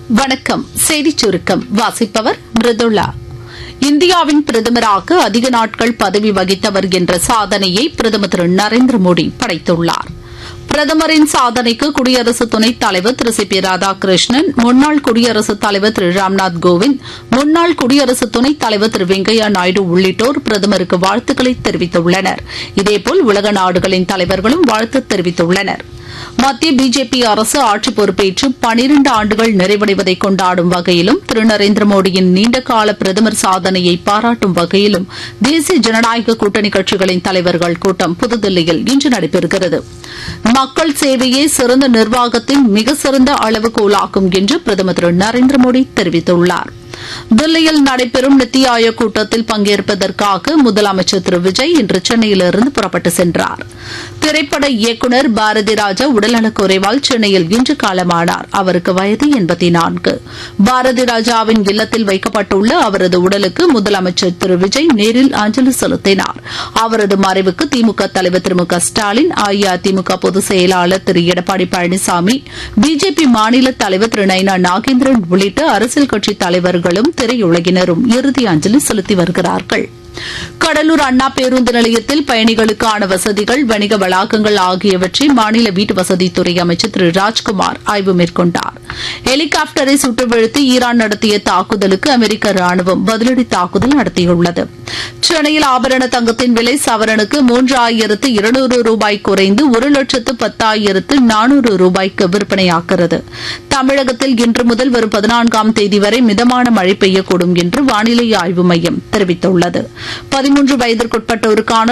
வணக்கம் செய்திச் சுருக்கம் வாசிப்பவர் மிருதுளா இந்தியாவின் பிரதமராக அதிக நாட்கள் பதவி வகித்தவர் என்ற சாதனையை பிரதமர் திரு நரேந்திர மோடி படைத்துள்ளார் பிரதமரின் சாதனைக்கு குடியரசு துணைத் தலைவர் திரு சி பி ராதாகிருஷ்ணன் முன்னாள் குடியரசுத் தலைவர் திரு ராம்நாத் கோவிந்த் முன்னாள் குடியரசு துணைத் தலைவர் திரு வெங்கையா நாயுடு உள்ளிட்டோர் பிரதமருக்கு வாழ்த்துக்களை தெரிவித்துள்ளனர் இதேபோல் உலக நாடுகளின் தலைவர்களும் வாழ்த்து தெரிவித்துள்ளனா் மத்திய பிஜேபி அரசு ஆட்சி பொறுப்பேற்று பனிரண்டு ஆண்டுகள் நிறைவடைவதை கொண்டாடும் வகையிலும் திரு நரேந்திர மோடியின் நீண்டகால பிரதமர் சாதனையை பாராட்டும் வகையிலும் தேசிய ஜனநாயக கூட்டணி கட்சிகளின் தலைவர்கள் கூட்டம் புதுதில்லியில் இன்று நடைபெறுகிறது மக்கள் சேவையே சிறந்த நிர்வாகத்தின் மிக சிறந்த அளவுகோலாகும் என்று பிரதமர் திரு நரேந்திர மோடி தெரிவித்துள்ளார் தில்லியில் நடைபெறும் நித்தி ஆயோக் கூட்டத்தில் பங்கேற்பதற்காக முதலமைச்சர் திரு விஜய் இன்று சென்னையிலிருந்து புறப்பட்டு சென்றார் திரைப்பட இயக்குநர் பாரதி ராஜா உடல்நலக்குறைவால் சென்னையில் இன்று காலமானார் அவருக்கு வயது எண்பத்தி நான்கு பாரதி ராஜாவின் இல்லத்தில் வைக்கப்பட்டுள்ள அவரது உடலுக்கு முதலமைச்சர் திரு விஜய் நேரில் அஞ்சலி செலுத்தினார் அவரது மறைவுக்கு திமுக தலைவர் திரு மு க ஸ்டாலின் அஇஅதிமுக பொதுச் செயலாளர் திரு எடப்பாடி பழனிசாமி பிஜேபி மாநில தலைவர் திரு நைனா நாகேந்திரன் உள்ளிட்ட அரசியல் கட்சி தலைவர்களும் திரையுலகினரும் இறுதி அஞ்சலி செலுத்தி வருகிறார்கள் கடலூர் அண்ணா பேருந்து நிலையத்தில் பயணிகளுக்கான வசதிகள் வணிக வளாகங்கள் ஆகியவற்றை மாநில வீட்டு வசதித்துறை அமைச்சர் திரு ராஜ்குமார் ஆய்வு மேற்கொண்டார் ஹெலிகாப்டரை சுட்டு வீழ்த்தி ஈரான் நடத்திய தாக்குதலுக்கு அமெரிக்க ராணுவம் பதிலடி தாக்குதல் நடத்தியுள்ளது சென்னையில் ஆபரண தங்கத்தின் விலை சவரனுக்கு மூன்றாயிரத்து இருநூறு ரூபாய் குறைந்து ஒரு லட்சத்து பத்தாயிரத்து நானூறு ரூபாய்க்கு விற்பனையாகிறது தமிழகத்தில் இன்று முதல் வரும் பதினான்காம் தேதி வரை மிதமான மழை பெய்யக்கூடும் என்று வானிலை ஆய்வு மையம் தெரிவித்துள்ளது பதிமூன்று வயதிற்குட்பட்டோருக்கான